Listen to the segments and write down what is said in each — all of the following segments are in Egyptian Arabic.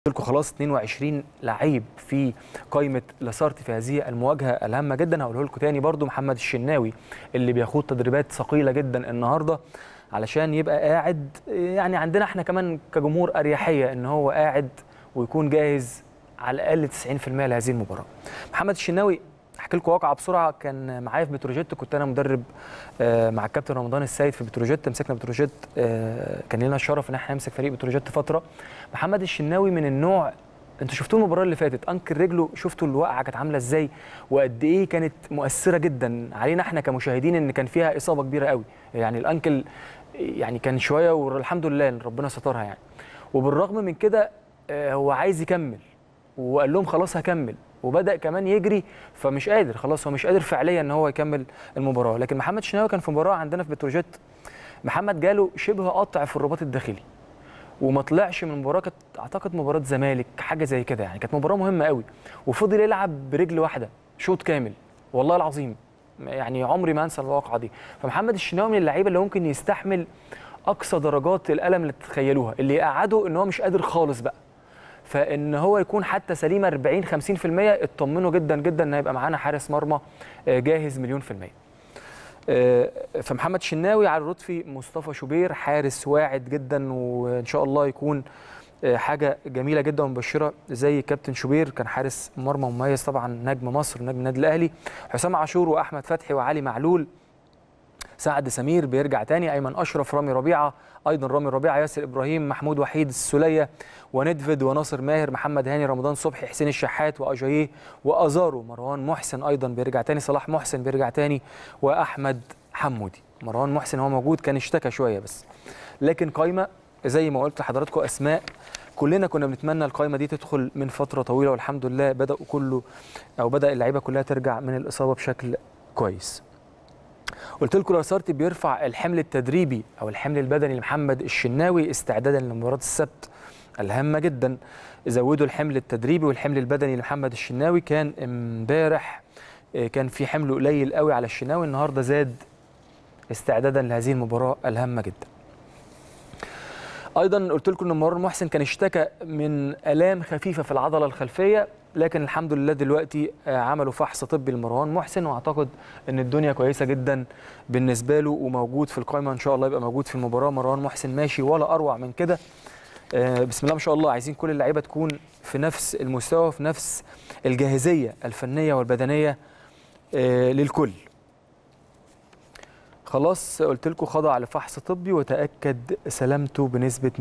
لكم خلاص 22 لعيب في قائمه لاسارتي في هذه المواجهه الهامه جدا هقوله لكم تاني برضو محمد الشناوي اللي بيخوض تدريبات ثقيله جدا النهارده علشان يبقى قاعد يعني عندنا احنا كمان كجمهور اريحيه ان هو قاعد ويكون جاهز على الاقل 90% لهذه المباراه. محمد الشناوي احكي لكم واقعه بسرعه كان معايا في بتروجيت كنت انا مدرب آه، مع الكابتن رمضان السيد في بتروجيت مسكنا بتروجيت آه، كان لنا الشرف ان احنا نمسك فريق بتروجيت فتره محمد الشناوي من النوع انتوا شفتوه المباراه اللي فاتت انكل رجله شفتوا الوقعه كانت عامله ازاي وقد ايه كانت مؤثره جدا علينا احنا كمشاهدين ان كان فيها اصابه كبيره قوي يعني الانكل يعني كان شويه والحمد لله إن ربنا سترها يعني وبالرغم من كده آه، هو عايز يكمل وقال لهم خلاص هكمل وبدا كمان يجري فمش قادر خلاص هو مش قادر فعليا ان هو يكمل المباراه لكن محمد شناوي كان في مباراه عندنا في بتروجيت محمد جاله شبه قطع في الرباط الداخلي وما طلعش من المباراه كانت اعتقد مباراه زمالك حاجه زي كده يعني كانت مباراه مهمه قوي وفضل يلعب برجل واحده شوط كامل والله العظيم يعني عمري ما انسى الواقعه دي فمحمد الشناوي من اللعيبه اللي ممكن يستحمل اقصى درجات الالم اللي تتخيلوها اللي يقعده ان هو مش قادر خالص بقى فان هو يكون حتى سليم 40 50% اطمنوا جدا جدا ان هيبقى معانا حارس مرمى آه، جاهز مليون في الميه آه، فمحمد شناوي على الرطفي مصطفى شوبير حارس واعد جدا وان شاء الله يكون آه، حاجه جميله جدا ومبشره زي كابتن شوبير كان حارس مرمى مميز طبعا نجم مصر نجم النادي الاهلي حسام عاشور واحمد فتحي وعلي معلول سعد سمير بيرجع تاني ايمن اشرف رامي ربيعه ايضا رامي ربيعه ياسر ابراهيم محمود وحيد السوليه وندفد وناصر ماهر محمد هاني رمضان صبحي حسين الشحات واجاييه وازارو مروان محسن ايضا بيرجع تاني صلاح محسن بيرجع تاني واحمد حمودي مروان محسن هو موجود كان اشتكى شويه بس لكن قايمه زي ما قلت لحضراتكم اسماء كلنا كنا بنتمنى القائمه دي تدخل من فتره طويله والحمد لله بداوا كله او بدا اللعيبه كلها ترجع من الاصابه بشكل كويس قلت لكم لاسارتي بيرفع الحمل التدريبي او الحمل البدني لمحمد الشناوي استعدادا لمباراه السبت الهامه جدا زودوا الحمل التدريبي والحمل البدني لمحمد الشناوي كان امبارح آه، كان في حمل قليل قوي على الشناوي النهارده زاد استعدادا لهذه المباراه الهامه جدا ايضا قلت لكم ان مروان محسن كان اشتكى من الام خفيفه في العضله الخلفيه لكن الحمد لله دلوقتي آه، عملوا فحص طبي لمروان محسن واعتقد ان الدنيا كويسه جدا بالنسبه له وموجود في القائمه ان شاء الله يبقى موجود في المباراه مروان محسن ماشي ولا اروع من كده آه، بسم الله ما شاء الله عايزين كل اللعيبه تكون في نفس المستوى في نفس الجاهزيه الفنيه والبدنيه آه، للكل خلاص قلت لكم خضع لفحص طبي وتاكد سلامته بنسبه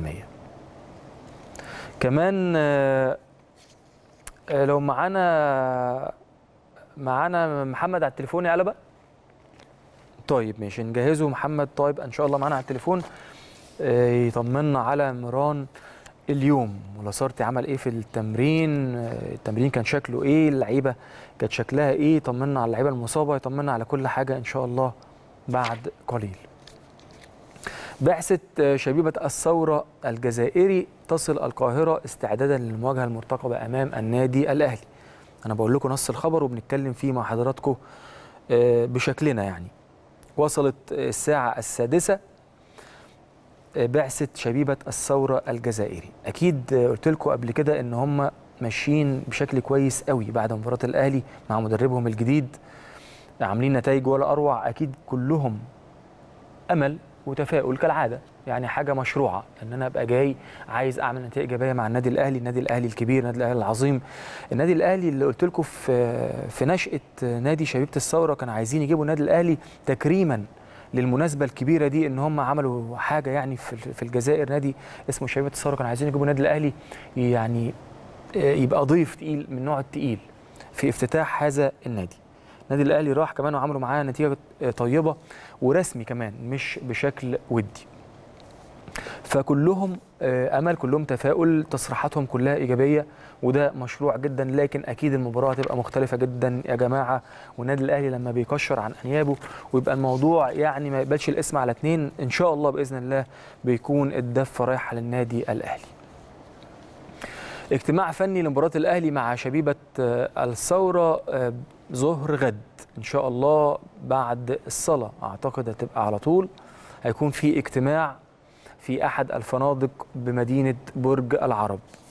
100% كمان آه، آه، لو معانا معانا محمد على التليفون يا قلبه طيب ماشي نجهزه محمد طيب ان شاء الله معانا على التليفون آه، يطمنا على ميران اليوم ولاسارتي عمل ايه في التمرين آه، التمرين كان شكله ايه اللعيبه كانت شكلها ايه يطمنا على اللعيبه المصابه يطمنا على كل حاجه ان شاء الله بعد قليل بعثة آه، شبيبة الثورة الجزائري تصل القاهرة استعدادا للمواجهة المرتقبة أمام النادي الأهلي أنا بقول لكم نص الخبر وبنتكلم فيه مع حضراتكم آه، بشكلنا يعني وصلت آه، الساعة السادسة آه، بعثة شبيبة الثورة الجزائري أكيد آه، قلت لكم قبل كده إن هم ماشيين بشكل كويس قوي بعد مباراة الأهلي مع مدربهم الجديد عاملين نتائج ولا أروع أكيد كلهم امل وتفاؤل كالعاده يعني حاجه مشروعه ان انا ابقى جاي عايز اعمل نتائج ايجابيه مع النادي الاهلي النادي الاهلي الكبير النادي الاهلي العظيم النادي الاهلي اللي قلت لكم في في نشاه نادي شبيبه الثوره كانوا عايزين يجيبوا النادي الاهلي تكريما للمناسبه الكبيره دي ان هم عملوا حاجه يعني في في الجزائر نادي اسمه شبيبه الثوره كانوا عايزين يجيبوا النادي الاهلي يعني يبقى ضيف تقيل من النوع التقيل في افتتاح هذا النادي النادي الاهلي راح كمان وعملوا معاه نتيجه طيبه ورسمي كمان مش بشكل ودي فكلهم آه، امل كلهم تفاؤل تصريحاتهم كلها ايجابيه وده مشروع جدا لكن اكيد المباراه هتبقى مختلفه جدا يا جماعه والنادي الاهلي لما بيكشر عن انيابه ويبقى الموضوع يعني ما يقبلش الاسم على اتنين ان شاء الله باذن الله بيكون الدفه رايحه للنادي الاهلي اجتماع فني لمباراه الاهلي مع شبيبه آه، الثوره آه، ظهر غد ان شاء الله بعد الصلاه اعتقد هتبقى على طول هيكون في اجتماع في احد الفنادق بمدينه برج العرب